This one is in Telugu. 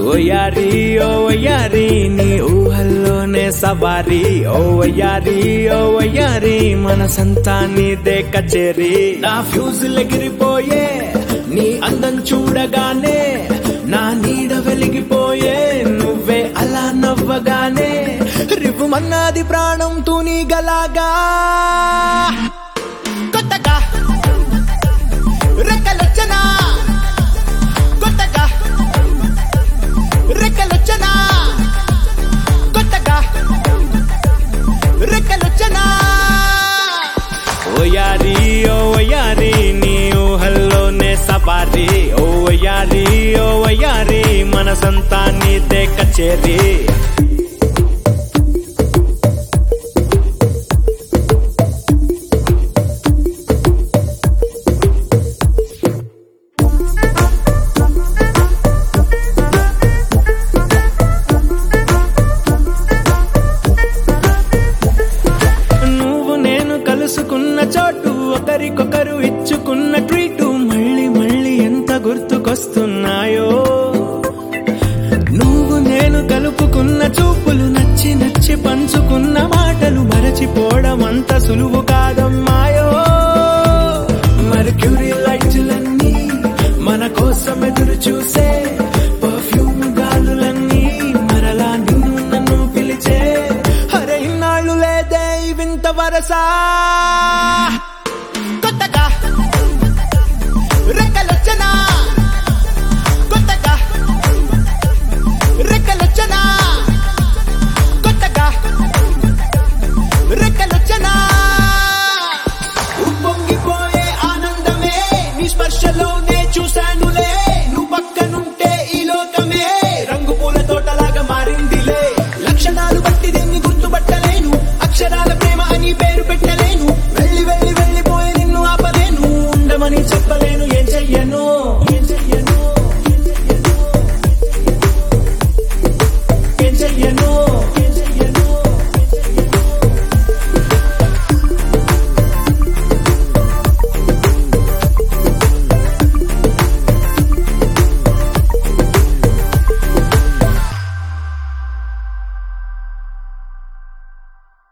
ఓయారి ఓ వయ్యారి నీ ఊహల్లోనే సవారి ఓ వయ్యారి ఓ వయ్యారి మన సంతానిదే కచేరి నా ఫ్యూజులు ఎగిరిపోయే నీ అందం చూడగానే నా నీడ వెలిగిపోయే నువ్వే అలా నవ్వగానే రివ్వుమన్నది ప్రాణం తూని గలాగా కొత్తగా రెక్కలొచ్చనా కొత్తగా రెక్కలొచ్చనా కొత్తగా రెక్కలొచ్చనా ఓయారి ఓ వయ్యారి నీ ఊహల్లోనే సవారి ఓ వయ్యారి ఓ వయ్యారి మన సంతానిదే కచేరి నువ్వు నేను కలుసుకున్న చోటు ఒకరికొకరు ఇచ్చుకున్న ట్రీటు మళ్ళీ మళ్ళీ ఎంత గుర్తుకొస్తున్నాయో నువ్వు నేను కలుపుకున్న చూపులు నచ్చి నచ్చి పంచుకున్న మాటలు మరచిపోవడం అంత సులువు కాదమ్మాయో మర్క్యూరీ లైట్లన్నీ మన కోసం ఎదురు చూసే పర్ఫ్యూమ్ గాలులన్నీ మరలా నిన్ను నన్ను పిలిచే అరే ఇన్నాళ్ళు లేదే ఈ వింత వరసా